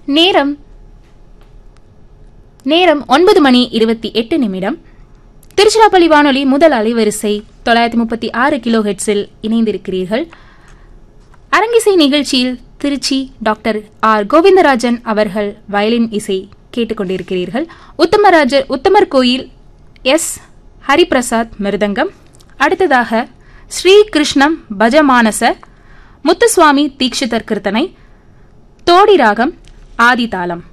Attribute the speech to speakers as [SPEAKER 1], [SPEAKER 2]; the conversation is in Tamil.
[SPEAKER 1] நேரம் நேரம் ஒன்பது மணி இருபத்தி எட்டு நிமிடம் திருச்சிராப்பள்ளி வானொலி முதல் அலைவரிசை தொள்ளாயிரத்தி முப்பத்தி ஆறு கிலோ ஹெட்ஸில் இணைந்திருக்கிறீர்கள் அரங்கிசை நிகழ்ச்சியில் திருச்சி டாக்டர் ஆர் கோவிந்தராஜன் அவர்கள் வயலின் இசை கேட்டுக்கொண்டிருக்கிறீர்கள் உத்தமராஜர் உத்தமர் கோயில் எஸ் ஹரிபிரசாத் மிருதங்கம் அடுத்ததாக ஸ்ரீ கிருஷ்ணம் பஜமானச முத்துசுவாமி தீட்சிதர் கீர்த்தனை தோடி ராகம் ஆதிதாளம்